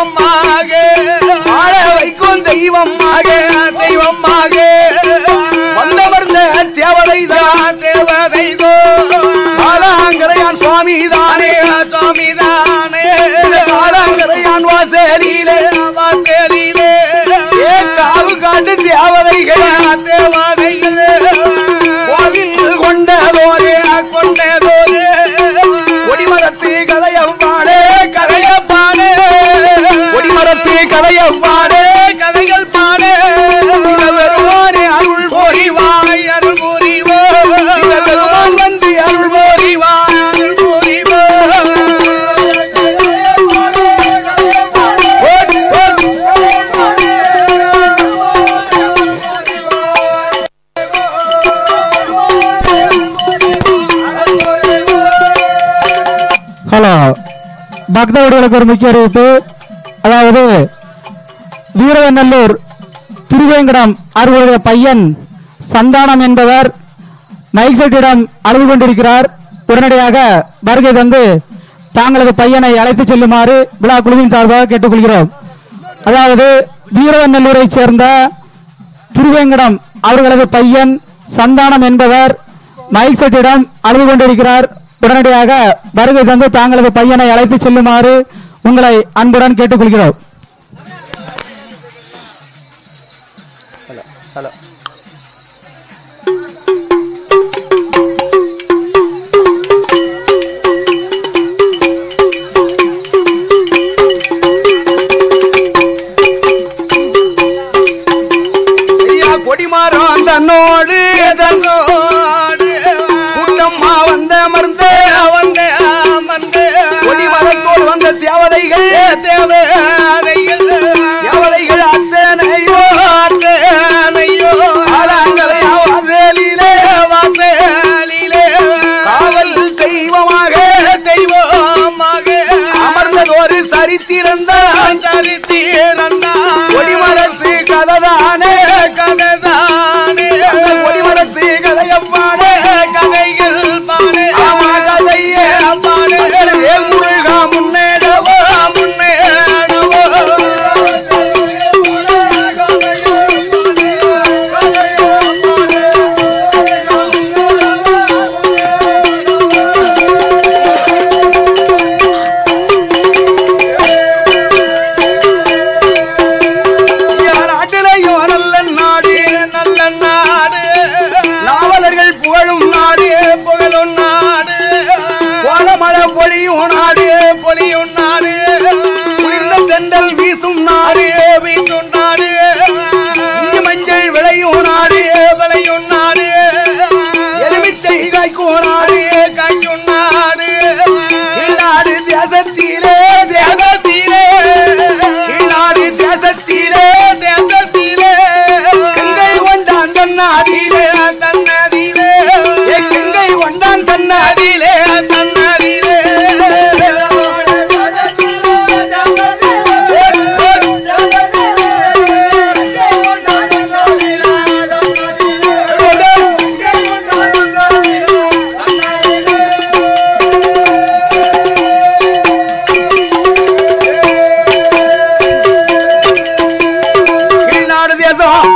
தெய்வமாக வாழ வைக்கும் தெய்வமாக தெய்வமாக வந்தமர்ந்த தேவதைதான் தேவதைதோ காலாங்கரையான் சுவாமி தானே சுவாமிதானே காலாங்கரையான் வாசலிலே வாசலிலே ஏ காவு காட்டு தேவதைகள் தேவதைகளே கோவில் கொண்டதோரே கொண்டதோரே கொடிமரத்து கதையம்பாடே கதையப்பானே கொடிமரத்து கதையம்பாடே கதைகள் பாடே பெருமானே அருள் புரிவாய் அருள் புரிவாய் பெருமான் வந்து அருள் போரி புரிவாய் அருள் புரிவாய் ஹலோ பக்தவர்களுக்கு ஒரு முக்கிய அறிவிப்பு அதாவது வீரவநல்லூர் திருவேங்கடம் அவர்களுடைய பையன் சந்தானம் என்பவர் மைக் செட்டிடம் அழுது கொண்டிருக்கிறார் உடனடியாக வருகை தந்து தாங்களது பையனை அழைத்துச் செல்லுமாறு விழா குழுவின் சார்பாக கேட்டுக்கொள்கிறோம் அதாவது வீரவநல்லூரைச் சேர்ந்த திருவேங்கடம் அவர்களது பையன் சந்தானம் என்பவர் மைக் செட்டிடம் அழுது கொண்டிருக்கிறார் உடனடியாக வருகை தந்து தாங்களது பையனை அழைத்துச் செல்லுமாறு உங்களை அன்புடன் கேட்டுக்கொள்கிறோம் ஐயா கொடிமரம் தன்னோடு தன்னோடு கூட்டம்மா வந்த மருந்த வந்த அமர்ந்த கொடிமரத்தோடு வந்த தேவதைகள் தேவதைகள் தேவதைகள் அத்தனையோ அத்தனையோ ஆலாங்கலை வாசலிலே வாசலிலே காவல் தெய்வமாக தெய்வமாக அமர்ந்ததொரு சரித்திரந்தான் சரித்திரந்தா கொடிமரத்து கததானே கதைதானே அந்த கொடிமரத்து கதையம்பானே கதைகள் பானே ஆமா கதையே பானே வேல் முருகா முன்னேடவோ முன்னேடவோ நாட்டிலையும் நல்ல நாடு நல்ல நாடு நாவலர்கள் புகழும் நாடு புகழும் நாடு கோலமழை பொழியும் நாடு பொலியும் நாடு குளிர்ந்த தெண்டல் வீசும் நாடு வீட்டும் நாடு இஞ்சி மஞ்சள் விளையும் நாடு விளையும் நாடு எலுமிச்சை காய்க்கும் நாடு காய்க்கும் நாடு கீழ்நாடு தேசத்திலே தேசத்திலே கீழ்நாடு தேசத்திலே தேசத்திலே கங்கை கொண்டான் தன்னாதிலே தன்னதிலே ஏ கங்கை கொண்டான் தன்னாதிலே தன்னதிலே கீழ்நாடு தேசம்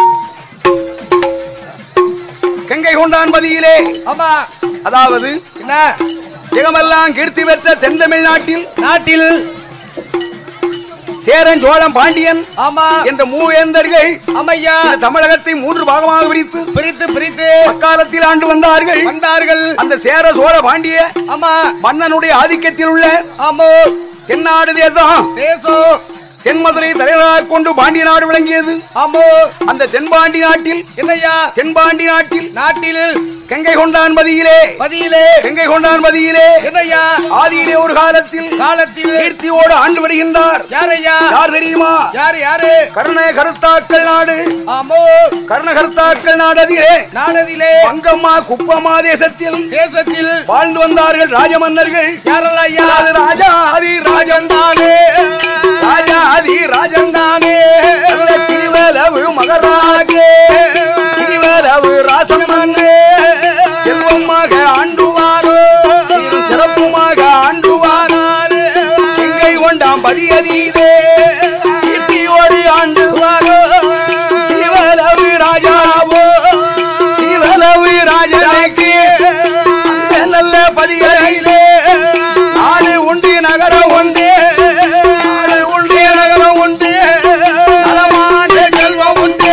கங்கை கொண்டான் பதியிலே ஆமா அதாவது என்ன ஜெகமெல்லாம் கீர்த்தி பெற்ற தென் தமிழ்நாட்டில் நாட்டில் சேரன் சோழன் பாண்டியன் ஆமா என்ற மூவேந்தர்கள் அம்மையா இந்த தமிழகத்தை மூன்று பாகமாக பிரித்து பிரித்து பிரித்து அக்காலத்தில் ஆண்டு வந்தார்கள் வந்தார்கள் அந்த சேர சோழ பாண்டிய ஆமா மன்னனுடைய ஆதிக்கத்தில் உள்ள ஆமோ தென்னாடு தேசம் தேசம் தென்மதுரை தலைவராக கொண்டு பாண்டிய நாடு விளங்கியது ஆமோ அந்த தென்பாண்டி நாட்டில் என்னையா தென்பாண்டி நாட்டில் நாட்டில் கங்கை கொண்டான் பதியிலே பதியிலே கங்கை கொண்டான் பதியிலே என்னையா ஆதியிலே ஒரு காலத்தில் காலத்தில் கீர்த்தியோடு ஆண்டு வருகின்றார் யாரையா யார் தெரியுமா யாரு யாரு கர்ண கருத்தாக்கள் நாடு ஆமோ கர்ண கருத்தாக்கள் நாடு அதிலே நாடதிலே பங்கம்மா குப்பமா தேசத்தில் தேசத்தில் வாழ்ந்து வந்தார்கள் ராஜமன்னர்கள் யாரெல்லாம் ஐயா அது ராஜாதி ராஜந்தானே ராஜாதி ராஜந்தானே சிவலவு மகராஜே சிவலவு ராசமன்னே செல்வமாக ஆண்டுவாரோ சீரும் சிறப்புமாக ஆண்டுவாரார் எங்கை கொண்டாம் பதிய பதியிலே கீர்த்தியோடு ஆண்டு வாரும் சிவலவு ராஜாவோ சிவலவு ராஜனுக்கு அந்த நல்ல பதிகளிலே நாடு உண்டு நகரம் உண்டு நாடு உண்டு நகரம் உண்டு நலமான செல்வம் உண்டு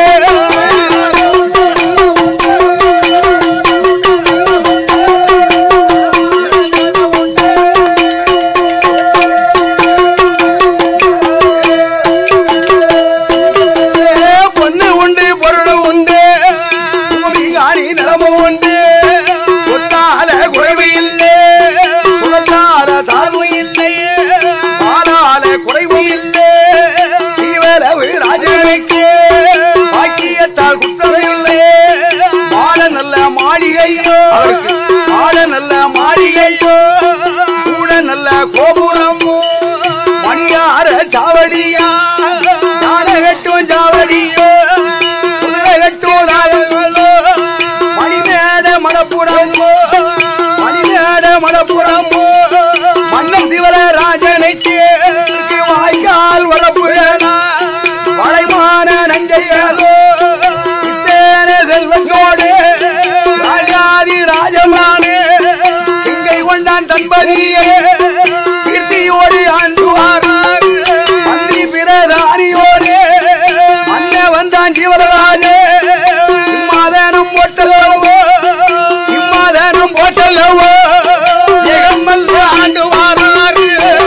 பொண்ணு உண்டு பொருள் உண்டு பூமி காணி நிலமும் உண்டு சொத்தால குறைவு இல்லை சுழத்தால தாழ்வு இல்லை பாலால குறைவு இல்லை சீவரவு ராஜனுக்கு பாக்கியத்தால் குற்றம் இல்லை மாட நல்ல மாளிகையோ மாட நல்ல மாளிகையோ கூட நல்ல கோபுரமோ மணியார சாவடியா நாடகட்டும் சாவடியோ உலகட்டும் நாடகங்களோ மணிமேட மணப்புறமோ மணிமேட மணப்புறமோ மன்னம் சிவர ராஜனைக்கு வாய்க்கால் வளப்புறனா வளைமான நஞ்சைகளோ இத்தேன செல்வத்தோடு ராஜாதி ராஜமானே இங்கை கொண்டான் தன்பதியே கீர்த்தியோடு ஆண்டுவாரார் மந்திரி பிரதானியோடு அண்ண வந்தான் ஜீவராஜே சிம்மாதனம் போட்டல்லவோ சிம்மாதனம் போட்டல்லவோ ஜெகமல் ஆண்டுவாரார்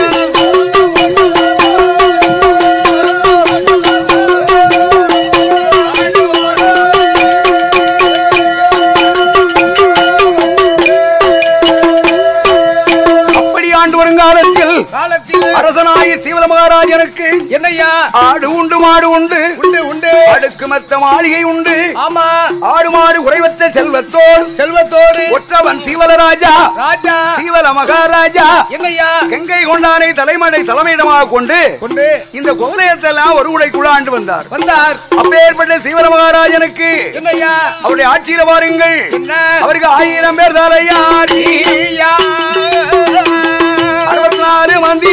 அப்படி ஆண்டு வருங்காலத்தில் காலத்தில் அரசனாகி சீவல மகாராஜனுக்கு என்னையா ஆடு உண்டு மாடு உண்டு உண்டு உண்டு அடுக்கு மத்த மாளிகை உண்டு ஆமா ஆடு மாடு குறைவத்த செல்வத்தோர் செல்வத்தோடு ஒற்றவன் சீவலராஜா ராஜா சீவல மகாராஜா என்னையா கங்கை கொண்டானை தலைமனை தலைமையிடமாக கொண்டு கொண்டு இந்த கோலயத்தெல்லாம் ஒரு உடைக்குள்ள ஆண்டு வந்தார் வந்தார் அப்பேற்பட்ட சீவல மகாராஜனுக்கு என்னையா அவருடைய ஆட்சியில பாருங்கள் என்ன அவருக்கு ஆயிரம் பேர் தலையாரி ஐயா. அறுபத்தி நாலு மந்தி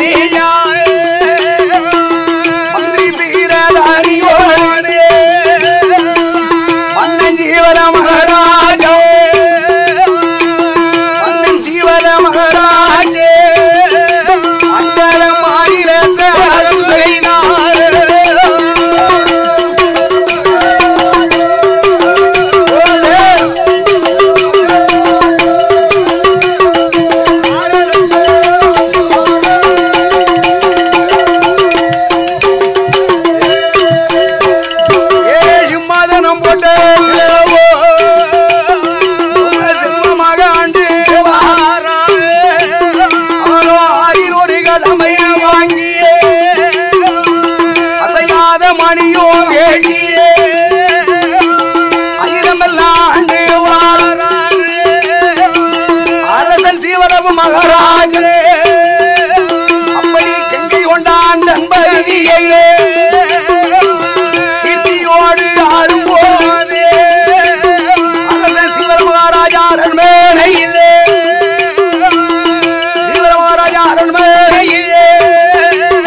மந்திரி பீரதாரியோடு மன்னன் ஜீவன மகாராஜா மன்னன் ஜீவன மகாராஜே மண்டல மாநிலத்தை அருள்கைனார். ஏழு மாதனம் போட்டல்லவோ செல்வமாக ஆண்டு வாரான். அவனோ ஆயில் ஒரு கடமை வாங்கியே அசையாத மணியோ வேண்டியே ஆயிரமெல்லாம் ஆண்டு வாரான். அரசன் சீவரவு மகாராஜே அப்படி கங்கை கொண்டான் நண்பரியே கீர்த்தியோடு ஆடும்போது அரசன் சிவர மகாராஜா அரண்மனையிலே சிவர மகாராஜா அரண்மனையிலே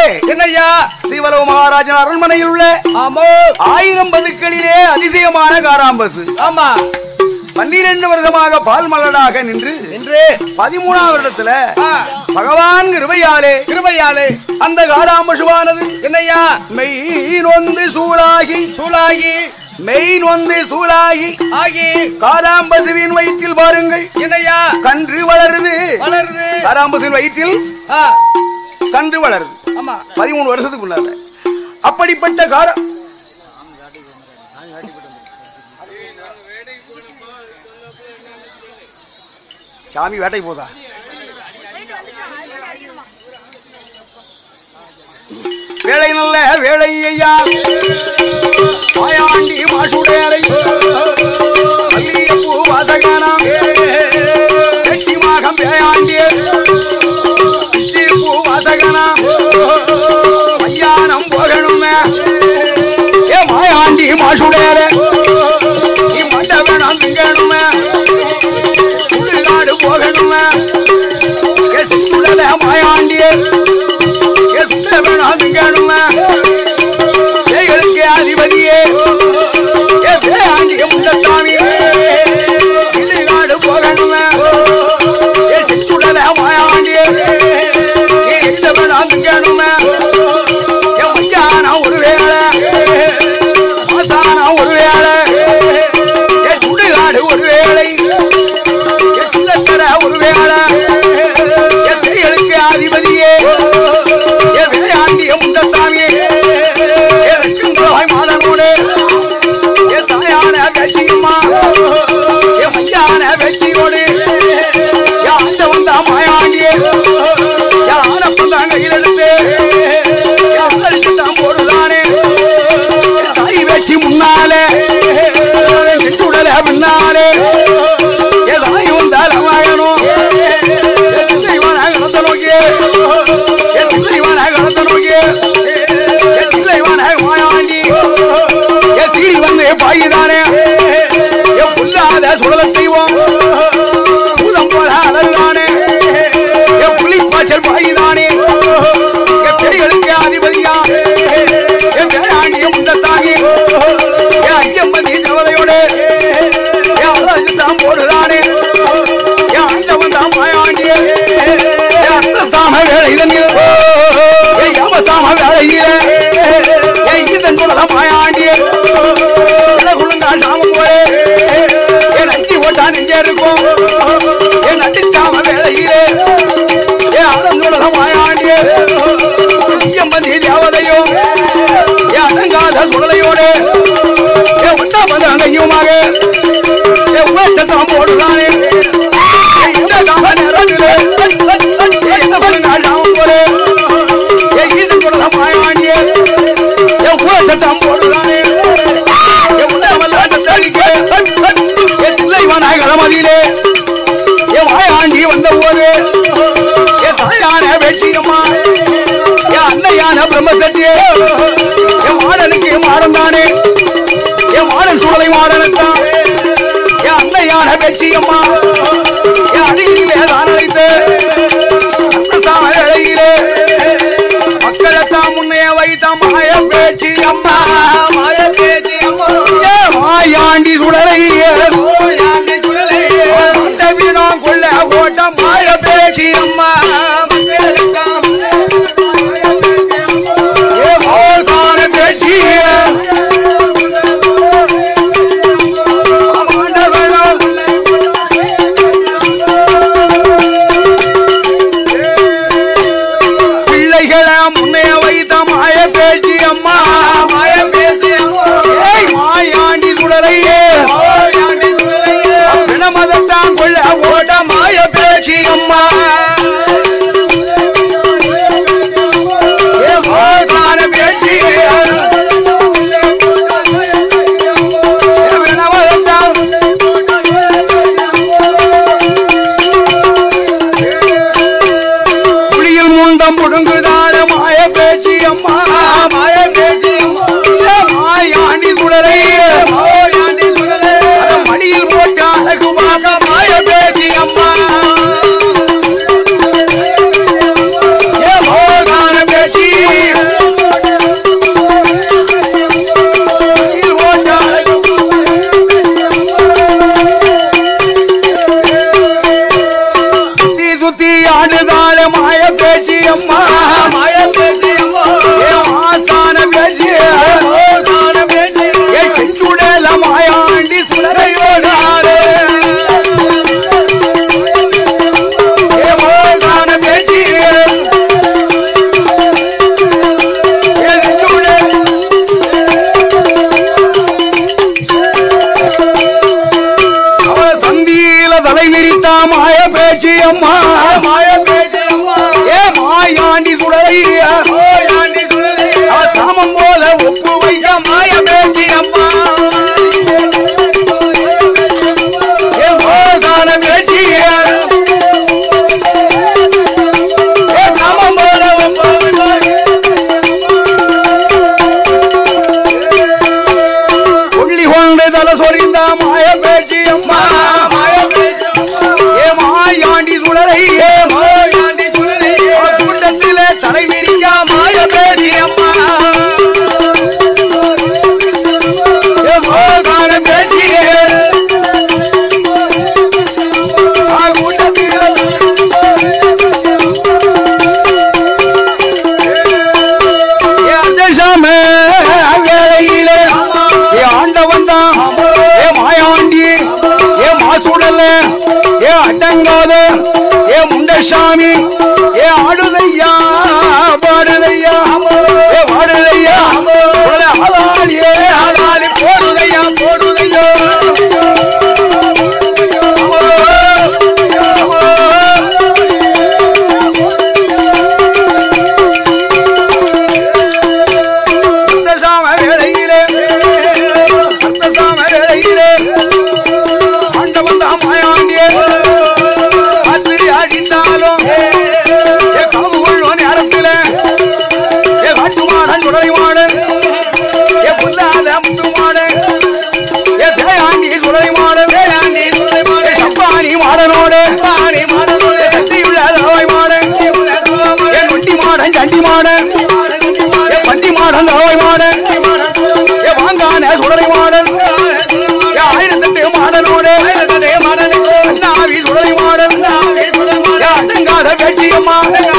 என்னய்யா சீவலவ மகாராஜன் அரண்மனையில் உள்ள ஆமோ ஆயிரம் பதுக்களிலே அதிசயமான காராம்பசு ஆமா பன்னிரண்டு வருஷமாக பால் மலடாக நின்று என்று பதிமூணாம் வருடத்துல ஆ, பகவான் கிருபையாலே கிருபையாலே அந்த காராம்பசுவானது என்னய்யா மெய் நொந்து சூடாகி சூளாகி மெய் நொந்து சூடாகி ஆகி காராம்பசுவின் வயிற்றில் பாருங்கள் என்னய்யா கன்று வளருது வளருது காராம்பசுவின் வயிற்றில் ஆ, கன்று வளருது ஆமா பதிமூணு வருஷத்துக்குள்ளால அப்படிப்பட்ட கார சாமி வேட்டை போதா வேலை நல்ல வேலை ஐயா மாயாண்டி மாசுடேரை மல்லிகைப்பூ வாசகானா வெட்டிமாகம் வேயாண்டியே பூ வாசகனா ஐயானம் போகணுமே ஏ மாயாண்டி மாசுடேர நீ மண்டபனம் திங்கணுமே சுடுகாடு போகணுமே ஏ சுடல மாயாண்டியே ஏ சுடபனம் திங்கணுமே ஏகளுக்கு அதிபதியே ஏ வேயாண்டிய முண்டசாமி சுடுகாடு போகணுமே ஏ சுடல மாயாண்டியே ஒரு வேலை ஒரு வேலை சுடுகாடு ஒரு வேலை ஒரு வேலை கைகளுக்கு அதிபதியே விளையாண்டிய முண்டசாமி மாதனோடு தாயான வெற்றியுமா மையான வெற்றியோடு ஆண்ட வந்த மாயாண்டியே யாரப்பதான் கையில் எடுத்து யாருக்கு தான் போடுதானே தாய் வச்சு முன்னாலே சுடல பின்னாலே ஏதாய் வந்தால் வாழணும் இவன கடத்த நோக்கி இவன கடத்த நோக்கி இவன மாயாண்டி சீரி வந்து பாய்தானே புல்லாத சுடல செய்வோம் பூதம் போல அழகானே என் புலி பாய்ச்சல் பாய்தானே என் பெரியலுக்கு அதிபதியா என் வேளாண்டிய முண்டத்தாங்கி என் ஐயம்பதி கவலையோடு என் அழகு தான் போடுதானே என் ஆண்டவன் தான் மாயாண்டிய என் அத்த சாம வேலை தண்ணில் என் யமசாம வேலையில என் இதன் கூட மாயாண்டிய குழுந்தா சாமம் போல என் அஞ்சி ஓட்டா நெஞ்சே இருக்கும் என் அடிச்சாம வேலையிலே என் ஆனந்தோட மாயாண்டிய ஐயம்பதி தேவதையோ என் அடங்காத குழலையோடு என் ஒட்டா வந்து அங்கையுமாக என் உயர்த்தம் போடுதானே இந்த காம நிறத்திலே என்ன பண்ணா சாமம் போல என் இது கூட மாயாண்டிய என் உயர்த்தம் போடுதானே என் உடை வந்து தடிக்க என் தில்லைவனாய் களமதியிலே என் வாயாண்டி வந்த போது என் தாயான வெட்டியம்மா என் அன்னையான பிரம்மசத்தியே என் மாடனுக்கு மாடன் தானே என் மாடன் சூழலை மாடனுத்தான் என் அன்னையான வெட்டியம்மா என் அடியிலே தான் அழைத்து அன்னசாம வேளையிலே மக்களைத்தான் முன்னே வைத்த மாய பேச்சு அம்மா மாய பேச்சு அம்மா ஏ மாயாண்டி சுடலையே மாயாண்டி சுடலையே மண்டபினம் கொள்ள போட்ட மாய பேச்சு அம்மா ஏ மோசான பேச்சு மண்டபனம் பிள்ளைகளை முன்னே வைத்த மாய பேச்சு அம்மா மாய பேச்சு ஏய் மாயாண்டி சுடலையே பிணமதத்தான் கொள்ள ஓட மாய பேச்சு அம்மா வேளையிலே தலை விரிக்கா மாய பேசி அம்மா ஏ மோகான பேசியே ஆ கூட்டத்திலே ஏ அந்தசாமி வேளையிலே ஏ ஆண்டவன் தான் ஏ மாயாண்டி ஏ மாசுடல ஏ அடங்காத ஏ முண்டசாமி ஏ ஆடுதையா பாடுதையா ஏ பாடுதையா உடனே ஆளாளியே ஆளாளி போடுதையா போடுதையா அர்த்தசாம வேளையிலே அர்த்தசாம வேளையிலே ஆண்டவன் தான் மாயாண்டியே காத்திரி அடித்தாலும் ஏ காவு கொள்ளும் நேரத்திலே ஏ காட்டு மாடன் குடலை மாடன் ஏ புல்லாத முத்து மாடன் ஏ பேயாண்டி குடலை மாடன் பேயாண்டி குடலை மாடன் சப்பானி மாடனோடு பாணி மாடனோடு கட்டியுள்ள தவை மாடன் ஏ நொட்டி மாடன் சண்டி மாடன் ஏ பண்டி மாடன் தவை மாடன் ஏ வாங்கான சுடலை மாடன் ஏ ஆயிரத்தெட்டு மாடனோடு ஆயிரத்தெட்டு மாடன் அண்ணாவி சுடலை மாடன் ஏ அடங்காத வெட்டியம்மா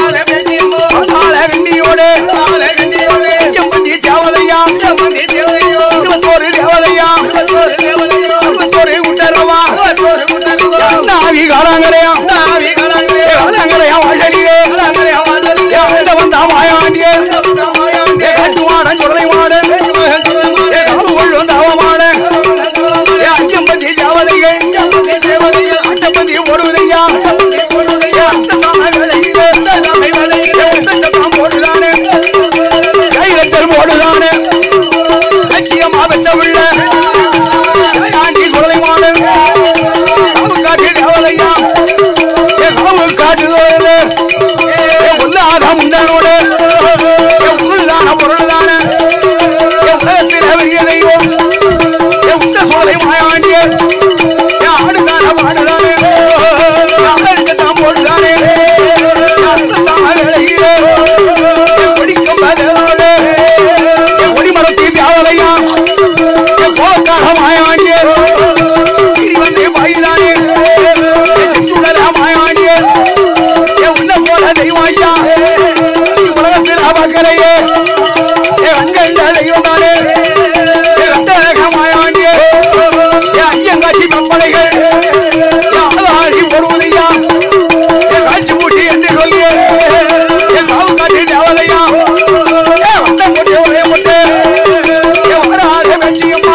அண்ணால வெண்டியோடு எம்பத்தி தேவதையா இருபத்தோரு தேவதையா இருபத்தோரு குட்டரவா அண்ணாவி காலாங்கரையா ஏ காலாங்கரையா வாசலியே ஏ ஆண்டவன் தான் மாயாண்டியே ஏ கட்டுவாடன் குடலை மாடன் ஏ காவு கொள்ளும் தவமாடன் ஏ அஞ்சம்பதி தேவதையே அட்டப்பதி ஒருவரையா ஏ அட்டதான வேலையிலே ஏ உத்தத்தம் போடுதானே கையில தெரும்போடுதானே லட்சியமா வெட்ட உள்ள தாண்டி குடலை மாடன் காவு காட்டு தேவதையா ஏ காவு காட்டுதோடு ஏ உள்ளாத முண்டனோடு ஏ உள்ளான பொருள்தான ஏ உலகத்தில் பெரிய தெய்வம் ஏ உண்ட சோலை மாயாண்டியே ஏ ஆடுகான பாடுதானே ஏ அழகுதான் போடுதானே ஏ அந்தசாம வேளையிலே ஏ கொடிக்கும் பதிலோடு ஏ கொடிமரத்தி தியாவலையா ஏ கோலக்கார மாயாண்டியே சிறி வந்து பாயிதானே ஏ சுடல மாயாண்டியே ஏ உன்ன போல தெய்வாய்யா உலகத்தில் அபக்கரையே ஏ அங்க தெய்வம் தானே ஏ அந்தரக மாயாண்டியே ஏ ஐயங்காட்சி கம்பளைகள் ஏ ஆளாடி ஒருவதையா ஏ காட்சி பூட்டி என்று சொல்லியே ஏ காவு காட்டி தேவதையா ஏ வந்த முட்டை ஒரே முட்டை ஏ வராத வெற்றியம்மா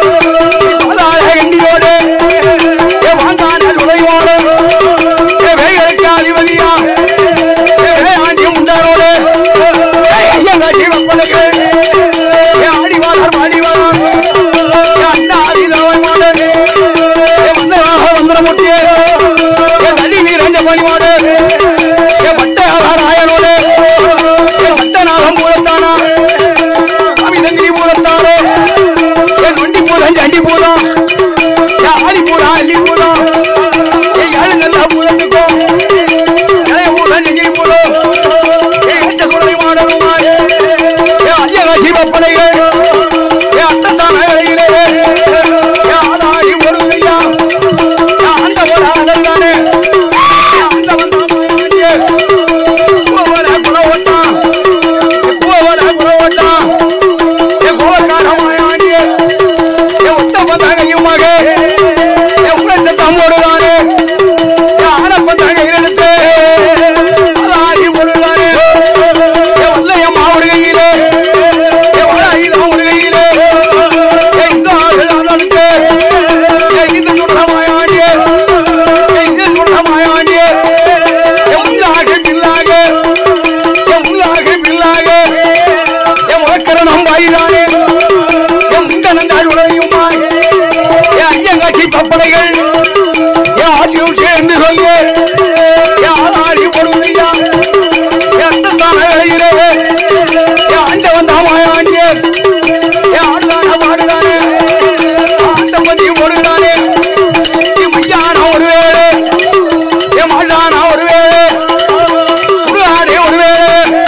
வராத கண்டியோடு ஏ வாங்கான நுழைவோடு ஏ வேகலுக்கு அதிபதியா ஏ வேயாண்டி முண்டாரோடு ஏ ஐயங்காட்சி கம்பளைகள் ஏ ஆடிவாளர் மாடிவாளர் ஏ அண்ணா ஆதிதவன் மாடன் ஏ வந்தவாக வந்தர முட்டியே ஏ தள்ளி வீரஞ்ச பணிமாடு ஏ பட்ட நாராயணோடு ஏ பட்டநாதம் மூலத்தானா சாமி தங்கிரி மூலத்தானோ ஏ நொண்டி பூதம் சண்டி பூதம் ஏ ஆடி பூதம் அள்ளி பூதம் ஏ ஏழு நல்ல பூதத்துக்கும் இளைய பூதம் நெகிரி பூதம் ஏ எட்ட குழந்தை மாடனுமா ஏ ஐயகாசி பப்பனைகள் ஏ அட்டத்தான வேலையிலே ஏ ஆதாரி ஒருவையா ஏ ஆண்ட ஒரு ஆடல்தானே ஏ ஆண்டவன் தாமாயே கோவர குலவட்டா ஏ கோவர குலவட்டா ஏ கோவக்காரமாயாண்டியே ஏ ஒத்த பதகையுமாக ஏ உலகத்தை தம்போடுதானே ஏ ஆனப்பதகை எடுத்து அதாரி ஒருதானே ஏ வல்லைய மாவுடுகையிலே ஏ வளாயுதம் உடுகையிலே ஏ இந்த ஆளுக்கு ஏ இந்த சுடமாயாண்டியே ஏ இந்த சுடமாயாண்டியே ஏ உள்ளாக பில்லாக ஏ உள்ளாக பில்லாக ஏ முழக்கரணம் வாயிதானே ஏ முண்டனந்தாள் உலகையுமாய் ஏ ஐயங்காட்சி கப்பலைகள் ஏ ஆட்சியும் சேர்ந்து சொல்லு ஏ ஆளாடி பொருளையா ஏ அந்தத்தான வேலையிலே ஏ ஆண்டவன் தாமாயாண்டியே ஏ ஆடுதான பாடுதானே ஆண்டபதி ஒருதானே ஏ மையான ஒரு வேளை ஏ மாடான ஒரு வேளை சுடுகாடே ஒரு வேளை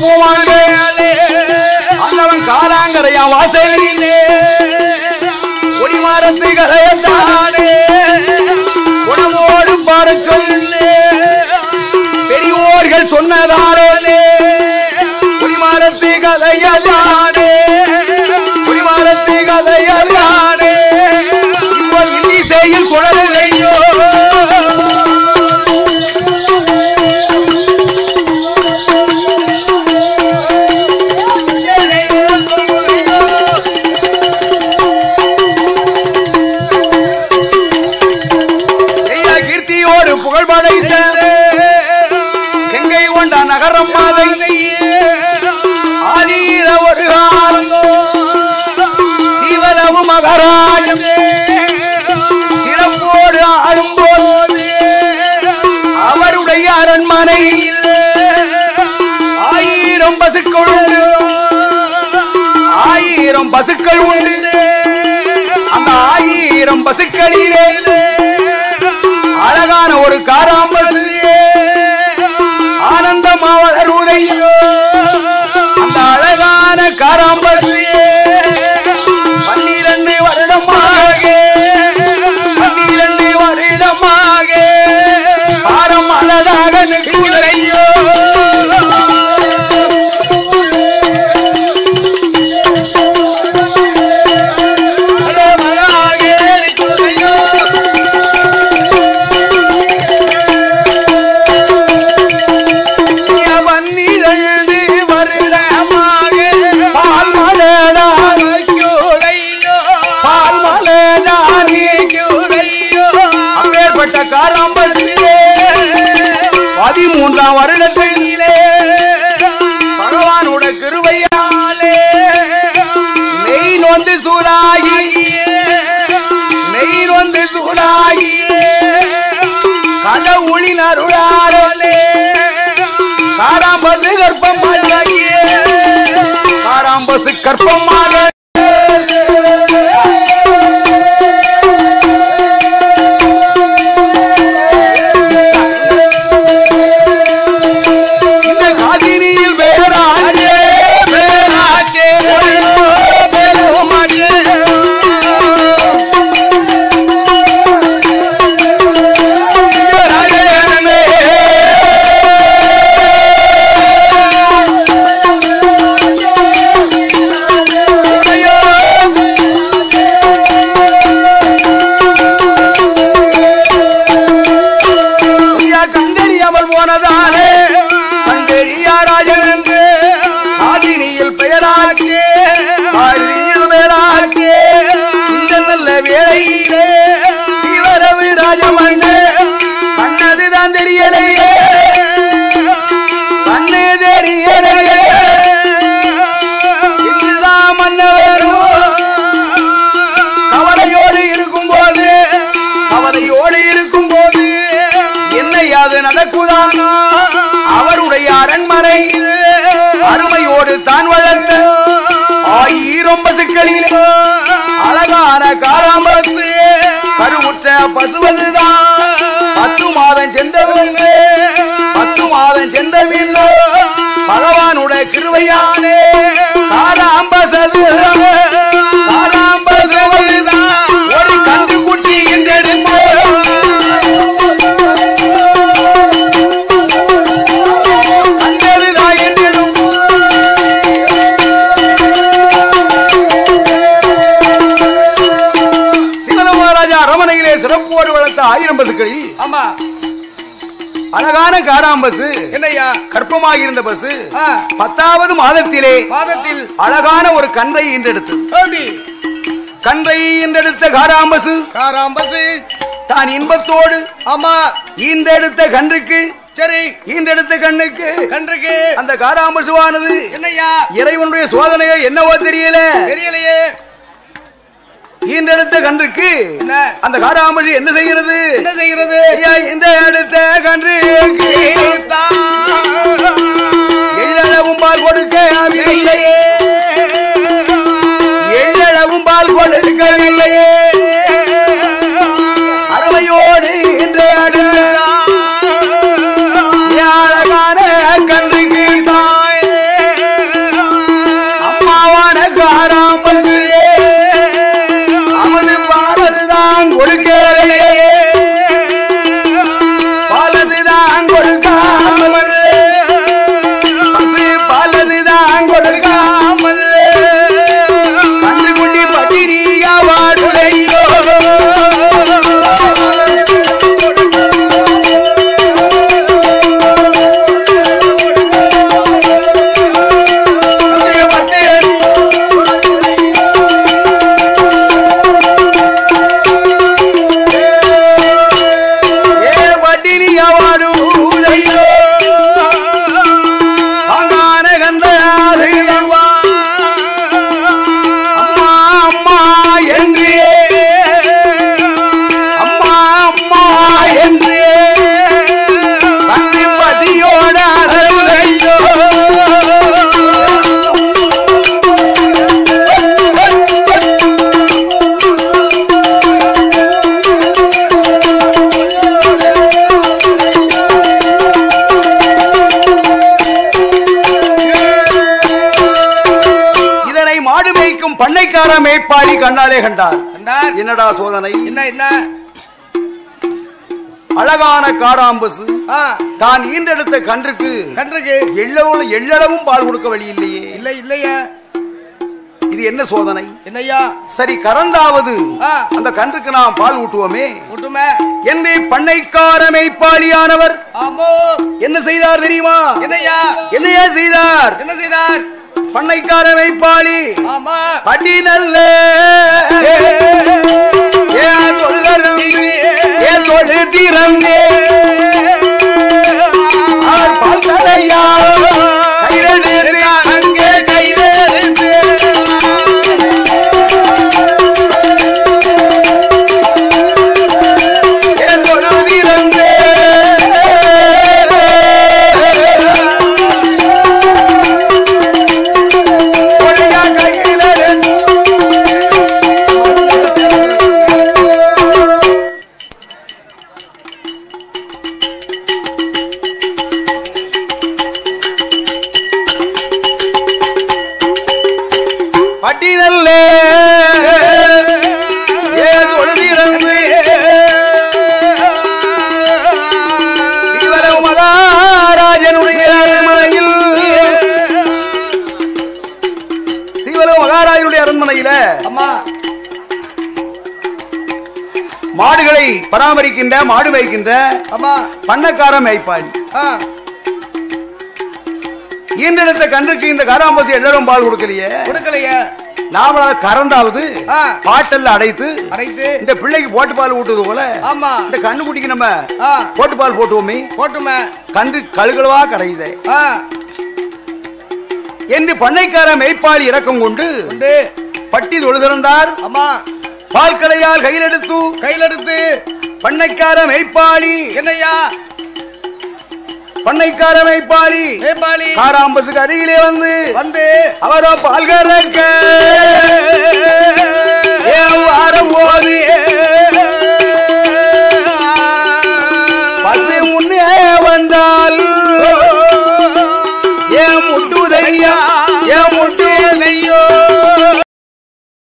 போவானே அந்தவன் காலாங்கரையா வாசலிலே கொடிமாரத்து கதையத்தானே உணவோடு பாட சொல்லே பெரியோர்கள் சொன்னதாலே குடிமாரத்து கதையதானே குடிமாரத்து கதையதானே இப்போ இல்லிசையில் குழந்தையோ ஐயா கீர்த்தியோடு புகழ் படைத்த கங்கை கொண்ட நகரம் மாதை ஆதீர ஒரு காலம் சீவலவு மகராஜம் சிறப்போடு ஆடும்போது அவருடைய அரண்மனையில் ஆயிரம் பசுக்கள் உண்டு ஆயிரம் பசுக்கள் உண்டு அந்த ஆயிரம் பசுக்களிலே அழகான ஒரு காராம்பசு ஆனந்தமா வளருதையோ அந்த அழகான காராம்பசு பன்னிரண்டு வருடமாக பன்னிரண்டு வருடமாக காரம் அழகாக நிற்குதையோ அழகாக நிற்குதையோ பன்னிரண்டு வருடமாக பால் மலடானையோ பால் மலடானையோ அப்பேற்பட்ட காராம்பரத்திலே பதிமூன்றாம் வருடத்திலே பகவானோட கிருபையாலே நெய் நொந்து சூடாகி நெய் நொந்து சூடாகி கடவுளின் அருளாலே காராம்பசு கற்பமாக காராம்பசு கற்பமாக இந்த காதினியில் வேறாச்சே வேறாச்சே வேறுமாச்சே கண்டறியாமல் போனதாலே கண்டறியா ராஜன் என்று ஆதினியில் பெயராக்கே ஆதினியில் பெயராக்கே இந்த நல்ல வேளையிலே சிவரவி ராஜமண்ணு கண்ணதுதான் தெரியலையே கண்ணு தெரியலையே இதுதான் மன்னவரும் கவலையோடு இருக்கும் போது கவலையோடு இருக்கும் போது என்னை அது நடக்குதானா அவருடைய அரண்மனை அருமையோடு தான் வளர்த்த ஆயிரம் பசுக்களில் அழகான காராம்பரத்து கருவுற்ற பசுவதுதான் பத்து மாதம் சென்றவங்க பத்து மாதம் சென்றவில்ல பகவானுடைய கிருவையானே காராம்பசது காராம்பசதுதான் ஒரு கண்டு குட்டி என்றெடுத்து கண்டதுதான் என்றெடுத்து சிவன மகாராஜா அரமனையிலே சிறப்போடு வளர்த்த ஆயிரம் பசுக்களில் ஆமா அழகான காராம்பசு என்னய்யா கற்பமாக இருந்த பசு ஆ, பத்தாவது மாதத்திலே பாதத்தில் அழகான ஒரு கன்றை ஈன்றெடுத்து எப்படி கன்றை ஈன்றெடுத்த காராம்பசு காராம்பசு தான் இன்பத்தோடு ஆமா ஈன்றெடுத்த கன்றுக்கு சரி ஈன்றெடுத்த கண்ணுக்கு கன்றுக்கு அந்த காராம்பசுவானது என்னய்யா இறைவனுடைய சோதனையோ என்னவோ தெரியல தெரியலையே ஈன்றெடுத்த கன்றுக்கு என்ன அந்த காராம்பசு என்ன செய்கிறது என்ன செய்கிறது ஐயா, இந்த அடுத்த கன்றுக்கு எள்ளளவும் பால் கொடுக்கவில்லையே எள்ளளவும் பால் கொடுக்கவில்லையே அருமையோடு இன்று அடுத்த அழகான கன்றுக்கு தாய் மேய்ப்பாடி கண்ணாலே கண்டார் கண்டார் என்னடா சோதனை என்ன என்ன அழகான காராம்பசு ஆ, தான் ஈன்றெடுத்த கன்றுக்கு கன்றுக்கு எள்ளவும் எள்ளளவும் பால் கொடுக்க வழி இல்லையே இல்ல இல்லையா இது என்ன சோதனை என்னய்யா சரி கறந்தாவது ஆ. அந்த கன்றுக்கு நாம் பால் ஊட்டுவோமே ஒட்டுமே என்னை பண்ணைக்கார மெய்ப்பாடியானவர் ஆமோ என்ன செய்தார் தெரியுமா என்னய்யா என்னையா செய்தார் என்ன செய்தார் பண்ணைக்கார மெய்ப்பாடி ஆமா பட்டி நல்ல ஏன் தொழுகரங்கு, ஏன் தொழு திறந்தே ஆர் பால் தலையா கையிலெடுத்து அங்கே கையிலெடுத்து ஏன் தொழு திறந்தே கொடியா கையிலெடுத்து பட்டினல்லே ஏன் தொழுதிறந்து இவர மகாராஜனுடைய அரண்மனையில் சிவலோ மகாராஜனுடைய அரண்மனையில அம்மா மாடுகளை பராமரிக்கின்ற மாடு மேய்க்கின்ற அம்மா பண்ணக்கார மேய்ப்பாடி ஆ, ஈன்றெடுத்த கன்றுக்கு இந்த காராம்பசி எல்லாரும் பால் கொடுக்கலையே கொடுக்கலையே நாம கறந்தாவது ஆ. பாட்டல்ல அடைத்து அடைத்து இந்த பிள்ளைக்கு போட்டு பால் ஊட்டுவது போல ஆமா இந்த கண்ணுக்குட்டிக்கு நம்ம ஆ, போட்டு பால் போட்டுவோமே போட்டுமே கன்று கழுகளவா கரையுதே ஆ, என்று பண்ணைக்கார மெய்ப்பால் இரக்கம் கொண்டு உண்டு பட்டி தொழுதிறந்தார் அம்மா பால் கடையால் கையில் எடுத்து கையில் எடுத்து பண்ணைக்கார மெய்ப்பாளி என்னய்யா பண்ணைக்கார மெய்ப்பாளி நேபாளி காராம்பசுக்கு அருகிலே வந்து வந்து அவரோ பால் கறக்க